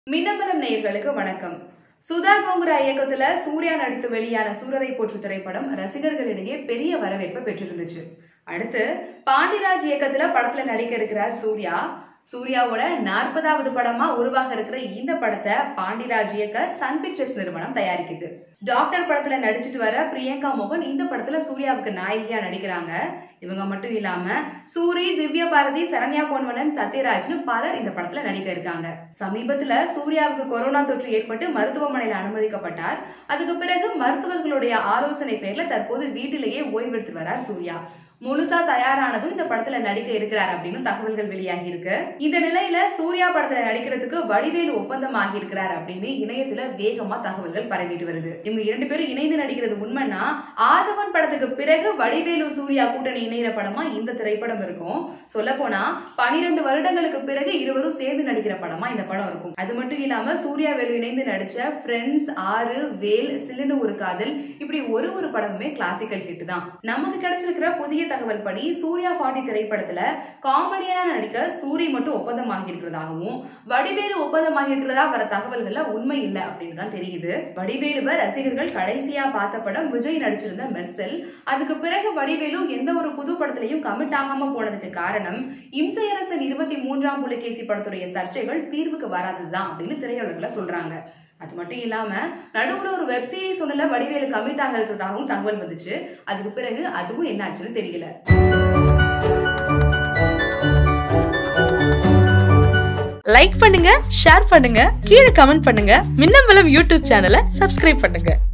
மின்னம்பலம் நேயர்களுக்கு வணக்கம் சுதா கோங்குரா இயக்கத்துல சூர்யா நடித்து வெளியான சூரரை போற்று திரைப்படம் ரசிகர்களிடையே பெரிய வரவேற்பை பெற்றிருந்துச்சு அடுத்து பாண்டிராஜ் இயக்கத்துல படத்துல நடிக்க இருக்கிறார் சூர்யா சூர்யாவோட நாற்பதாவது படமா உருவாக இருக்கிற இந்த படத்தை பாண்டிராஜ் இயக்க சன் பிக்சர்ஸ் நிறுவனம் தயாரிக்குது டாக்டர் படத்துல நடிச்சிட்டு வர பிரியங்கா மோகன் இந்த படத்துல சூர்யாவுக்கு நாயகியா நடிக்கிறாங்க இவங்க மட்டும் இல்லாம சூரி திவ்ய பாரதி சரண்யா பொன்வனன் சத்யராஜ்னு பலர் இந்த படத்துல நடிக்க இருக்காங்க சமீபத்துல சூர்யாவுக்கு கொரோனா தொற்று ஏற்பட்டு மருத்துவமனையில் அனுமதிக்கப்பட்டார் அதுக்கு பிறகு மருத்துவர்களுடைய ஆலோசனை பேர்ல தற்போது வீட்டிலேயே ஓய்வெடுத்து வரார் சூர்யா முழுசா தயாரானதும் இந்த படத்துல நடிக்க இருக்கிறார் அப்படின்னு தகவல்கள் வெளியாகி இருக்கு இந்த நிலையில சூர்யா படத்துல நடிக்கிறதுக்கு வடிவேலு ஒப்பந்தம் ஆகி இருக்கிறார் அப்படின்னு இணையத்துல வேகமா தகவல்கள் பரவிட்டு வருது இவங்க இரண்டு பேரும் இணைந்து நடிக்கிறது உண்மைன்னா ஆதவன் படத்துக்கு பிறகு வடிவேலு சூர்யா கூட்டணி இணைகிற படமா இந்த திரைப்படம் இருக்கும் சொல்ல போனா பனிரெண்டு வருடங்களுக்கு பிறகு இருவரும் சேர்ந்து நடிக்கிற படமா இந்த படம் இருக்கும் அது மட்டும் இல்லாம சூர்யா வேலு இணைந்து நடிச்ச ஃப்ரெண்ட்ஸ் ஆறு வேல் சில்லுன்னு ஒரு காதல் இப்படி ஒரு ஒரு படமுமே கிளாசிக்கல் ஹிட் தான் நமக்கு கிடைச்சிருக்கிற புதிய தகவல் படி சூர்யா பாட்டி திரைப்படத்துல காமெடியனா நடிக்க சூரி மட்டும் ஒப்பந்தமாகி இருக்கிறதாகவும் வடிவேலு ஒப்பந்தமாகி இருக்கிறதா வர தகவல்கள்ல உண்மை இல்லை அப்படின்னு தான் தெரியுது வடிவேலுவை ரசிகர்கள் கடைசியா பார்த்த படம் விஜய் நடிச்சிருந்த மெர்சல் அதுக்கு பிறகு வடிவேலு எந்த ஒரு புது படத்திலையும் கமிட் ஆகாம போனதுக்கு காரணம் இம்சையரசன் இருபத்தி மூன்றாம் புலிகேசி படத்துடைய சர்ச்சைகள் தீர்வுக்கு வராததுதான் அப்படின்னு திரையுலகில் சொல்றாங்க அது மட்டும் இல்லாம நடுவுல ஒரு வெப் சீரிஸ் ஒண்ணுல வடிவேலு கமிட் ஆக இருக்கிறதாகவும் தகவல் வந்துச்சு அதுக்கு பிறகு அதுவும் என்னாச்சுன்னு தெரியல லைக் பண்ணுங்க ஷேர் பண்ணுங்க கீழே கமெண்ட் பண்ணுங்க மின்னம்பலம் யூடியூப் சேனலை சப்ஸ்கிரைப் பண்ணுங்க